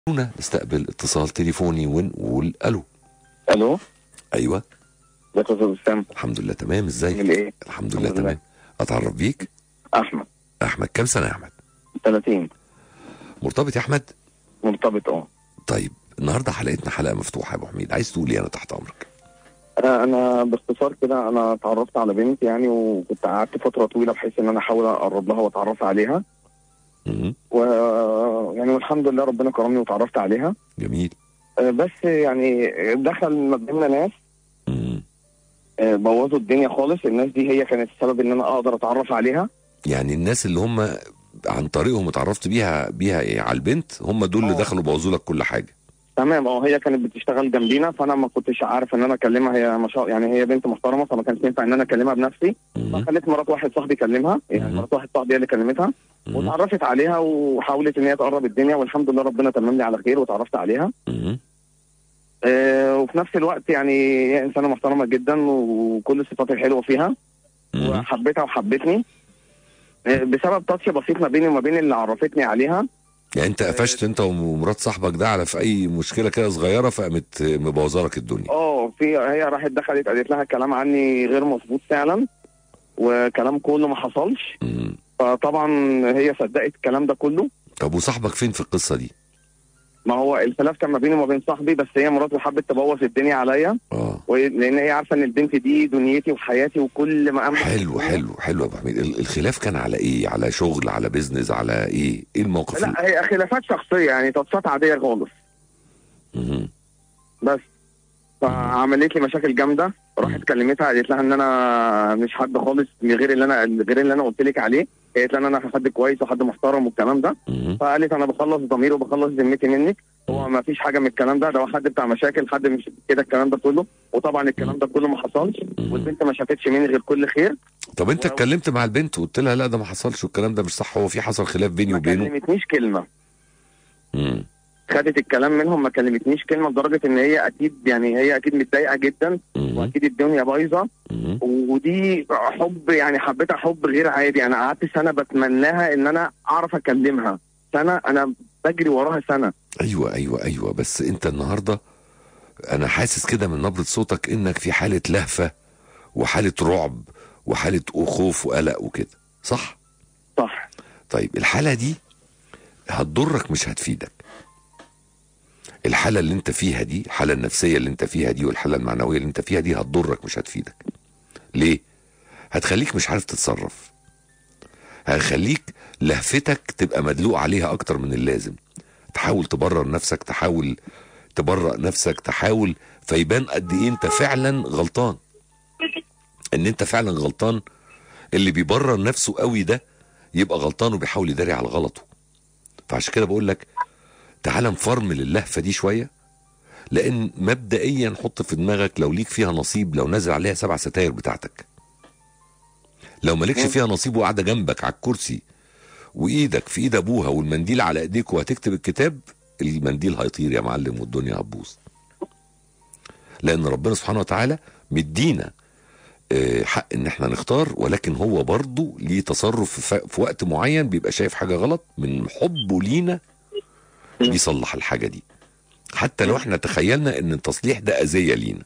خلونا نستقبل اتصال تليفوني ونقول الو الو ايوه ازيك يا استاذ اسامه الحمد لله تمام ازيك عامل ايه؟ الحمد لله الحمد لله. تمام اتعرف بيك احمد احمد كم سنه يا احمد 30 مرتبط يا احمد مرتبط اه طيب النهارده حلقتنا حلقه مفتوحه يا ابو حميد عايز تقول ايه انا تحت امرك انا انا باختصار كده انا اتعرفت على بنت يعني وكنت قعدت فتره طويله بحيث ان انا احاول اقرب لها واتعرف عليها مهم. و يعني والحمد لله ربنا كرمني واتعرفت عليها جميل آه، بس يعني دخل ما بيننا ناس مهم. آه، بوظوا الدنيا خالص الناس دي هي كانت السبب ان انا اقدر اتعرف عليها يعني الناس اللي هم عن طريقهم اتعرفت بيها بيها ايه على البنت هم دول اللي آه. دخلوا بوظوا لك كل حاجه تمام اه هي كانت بتشتغل جنبينا فانا ما كنتش عارف ان انا اكلمها هي ما شاء يعني هي بنت محترمه فما كانش ينفع ان انا اكلمها بنفسي مهم. فخليت مرات واحد صاحبي كلمها يعني مهم. مرات واحد صاحبي هي اللي كلمتها مهم. واتعرفت عليها وحاولت ان هي تقرب الدنيا والحمد لله ربنا تمم لي على خير واتعرفت عليها مهم. آه وفي نفس الوقت يعني هي انسانه محترمه جدا وكل الصفات الحلوه فيها مهم. وحبيتها وحبتني آه بسبب تاتش بسيط ما بيني وما بين اللي عرفتني عليها يعني انت قفشت انت ومرات صاحبك ده على في اي مشكله كده صغيره فقامت مبوظه لك الدنيا اه في هي راحت دخلت قالت لها كلام عني غير مظبوط فعلا وكلام كله ما حصلش مم. فطبعا هي صدقت الكلام ده كله طب وصاحبك فين في القصه دي ما هو الخلاف كان ما بيني وما بين صاحبي بس هي مراته حبت تبوظ الدنيا عليا اه و- لان هي عارفه ان البنت دي دنيتي وحياتي وكل ما املك حلو حلو حلو يا ابو حميد ال- الخلاف كان على ايه على شغل على بيزنس على ايه ايه الموقف لا هي خلافات شخصيه يعني تاتشات عاديه خالص مهم. بس فعملت لي مشاكل جامده راحت كلمتها قالت لها ان انا مش حد خالص من غير اللي انا غير اللي انا قلت لك عليه قالت لها ان انا حد كويس وحد محترم والكلام ده مهم. فقالت انا بخلص ضميري وبخلص ذمتي منك هو ما فيش حاجه من الكلام ده ده هو حد بتاع مشاكل حد مش كده الكلام ده كله وطبعا الكلام ده كله ما حصلش مهم. والبنت ما شافتش مني غير كل خير طب انت ولو- اتكلمت مع البنت وقلت لها لا ده ما حصلش والكلام ده مش صح هو في حصل خلاف بيني ما وبينه كلمتنيش كلمه مم. خدت الكلام منهم ما كلمتنيش كلمه لدرجه ان هي اكيد يعني هي اكيد متضايقه جدا مم. واكيد الدنيا بايظه مم. ودي حب يعني حبيتها حب غير عادي انا قعدت سنه بتمناها ان انا اعرف اكلمها سنه انا بجري وراها سنه ايوه ايوه ايوه بس انت النهارده انا حاسس كده من نبره صوتك انك في حاله لهفه وحاله رعب وحاله خوف وقلق وكده صح صح طيب الحاله دي هتضرك مش هتفيدك الحاله اللي انت فيها دي الحاله النفسيه اللي انت فيها دي والحاله المعنويه اللي انت فيها دي هتضرك مش هتفيدك ليه هتخليك مش عارف تتصرف هيخليك لهفتك تبقى مدلوق عليها اكتر من اللازم تحاول تبرر نفسك تحاول تبرأ نفسك تحاول فيبان قد ايه انت فعلا غلطان ان انت فعلا غلطان اللي بيبرر نفسه قوي ده يبقى غلطان وبيحاول يداري على غلطه فعشان كده بقول لك تعال نفرمل اللهفه دي شويه لان مبدئيا حط في دماغك لو ليك فيها نصيب لو نازل عليها سبع ستاير بتاعتك لو مالكش مم. فيها نصيب وقاعده جنبك على الكرسي وايدك في ايد ابوها والمنديل على ايديك وهتكتب الكتاب المنديل هيطير يا معلم والدنيا هتبوظ لان ربنا سبحانه وتعالى مدينا آه، حق ان احنا نختار ولكن هو برضه ليه تصرف في في وقت معين بيبقى شايف حاجه غلط من حبه لينا بيصلح الحاجه دي حتى لو احنا تخيلنا ان التصليح ده اذيه لينا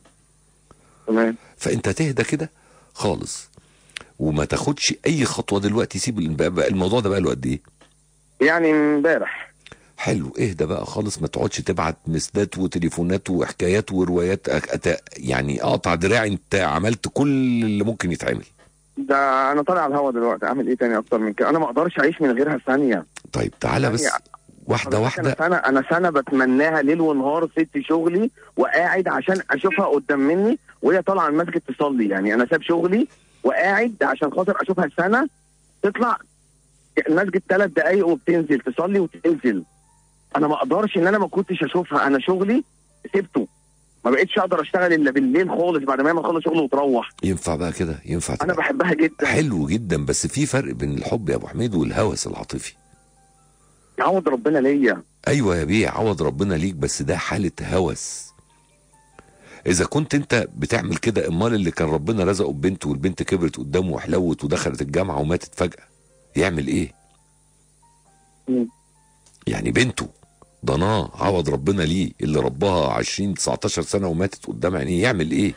تمام فانت تهدى كده خالص وما تاخدش اي خطوه دلوقتي سيب الم- بقى الموضوع ده بقى له قد ايه يعني امبارح حلو اهدى بقى خالص ما تقعدش تبعت مسدات وتليفونات وحكايات وروايات أك- أت- يعني اقطع دراعي انت عملت كل اللي ممكن يتعمل ده انا طالع على الهوا دلوقتي اعمل ايه تاني اكتر من كده انا ما اقدرش اعيش من غيرها ثانيه طيب تعالى بس يعني واحده انا واحده سنه انا سنه بتمناها ليل ونهار ست شغلي وقاعد عشان اشوفها قدام مني وهي طالعه المسجد تصلي يعني انا ساب شغلي وقاعد عشان خاطر اشوفها سنه تطلع المسجد ثلاث دقايق وبتنزل تصلي وتنزل انا ما اقدرش ان انا ما كنتش اشوفها انا شغلي سبته ما بقتش اقدر اشتغل الا بالليل خالص بعد ما هي ما تخلص شغل وتروح ينفع بقى كده ينفع انا تبقى. بحبها جدا حلو جدا بس في فرق بين الحب يا ابو حميد والهوس العاطفي يعوض ربنا ليا ايوه يا بيه عوض ربنا ليك بس ده حاله هوس اذا كنت انت بتعمل كده امال اللي كان ربنا رزقه ببنت والبنت كبرت قدامه وحلوت ودخلت الجامعه وماتت فجاه يعمل ايه مم. يعني بنته ضناه عوض ربنا ليه اللي رباها 20 19 سنه وماتت قدام عينيه يعمل ايه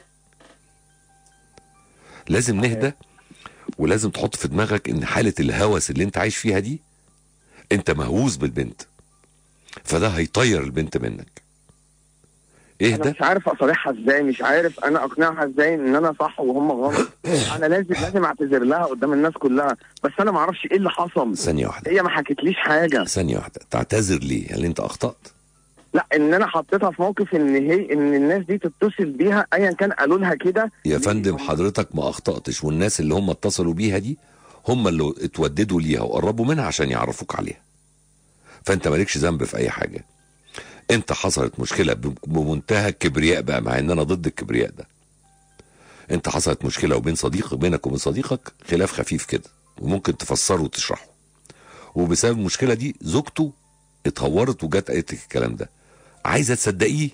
لازم نهدى ولازم تحط في دماغك ان حاله الهوس اللي انت عايش فيها دي انت مهووس بالبنت فده هيطير البنت منك انا اهدى مش عارف اصارحها ازاي مش عارف انا اقنعها ازاي ان انا صح وهم غلط انا لازم لازم اعتذر لها قدام الناس كلها بس انا ما اعرفش ايه اللي حصل ثانيه واحده هي ما حكتليش حاجه ثانيه واحده تعتذر ليه هل انت اخطات لا ان انا حطيتها في موقف ان هي ان الناس دي تتصل بيها ايا كان قالوا لها كده يا فندم حضرتك ما اخطاتش والناس اللي هم اتصلوا بيها دي هم اللي اتوددوا ليها وقربوا منها عشان يعرفوك عليها فانت مالكش ذنب في اي حاجه انت حصلت مشكله ب- بمنتهى الكبرياء بقى مع ان انا ضد الكبرياء ده انت حصلت مشكله وبين صديقك بينك وبين صديقك خلاف خفيف كده وممكن تفسره وتشرحه وبسبب المشكله دي زوجته اتهورت وجت قالت لك الكلام ده عايزه تصدقيه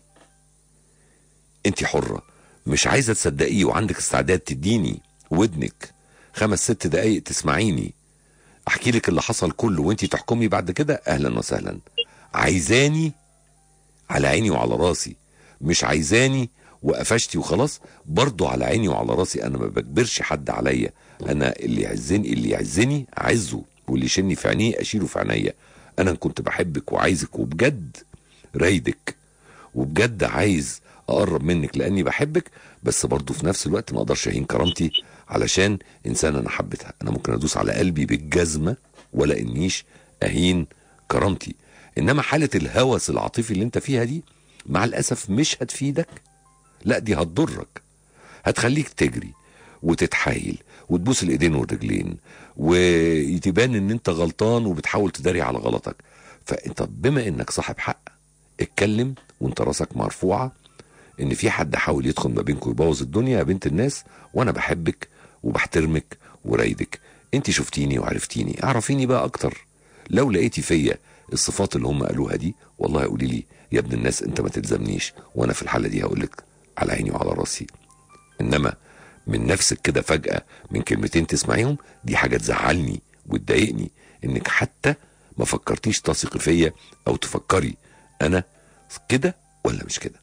انت حره مش عايزه تصدقيه وعندك استعداد تديني ودنك خمس ست دقايق تسمعيني احكي لك اللي حصل كله وانت تحكمي بعد كده اهلا وسهلا عايزاني على عيني وعلى راسي مش عايزاني وقفشتي وخلاص برضو على عيني وعلى راسي انا ما بجبرش حد عليا انا اللي يعزني اللي يعزني اعزه واللي يشني في عينيه اشيله في عينيا انا كنت بحبك وعايزك وبجد رايدك وبجد عايز اقرب منك لاني بحبك بس برضه في نفس الوقت ما اقدرش اهين كرامتي علشان انسان انا حبيتها انا ممكن ادوس على قلبي بالجزمه ولا انيش اهين كرامتي انما حاله الهوس العاطفي اللي انت فيها دي مع الاسف مش هتفيدك لا دي هتضرك هتخليك تجري وتتحايل وتبوس الايدين والرجلين ويتبان ان انت غلطان وبتحاول تداري على غلطك فانت بما انك صاحب حق اتكلم وانت راسك مرفوعه ان في حد حاول يدخل ما بينكم يبوظ الدنيا يا بنت الناس وانا بحبك وبحترمك ورايدك انت شفتيني وعرفتيني اعرفيني بقى اكتر لو لقيتي فيا الصفات اللي هم قالوها دي والله قولي لي يا ابن الناس انت ما تلزمنيش وانا في الحاله دي هقول لك على عيني وعلى راسي انما من نفسك كده فجاه من كلمتين تسمعيهم دي حاجه تزعلني وتضايقني انك حتى ما فكرتيش تثقي فيا او تفكري انا كده ولا مش كده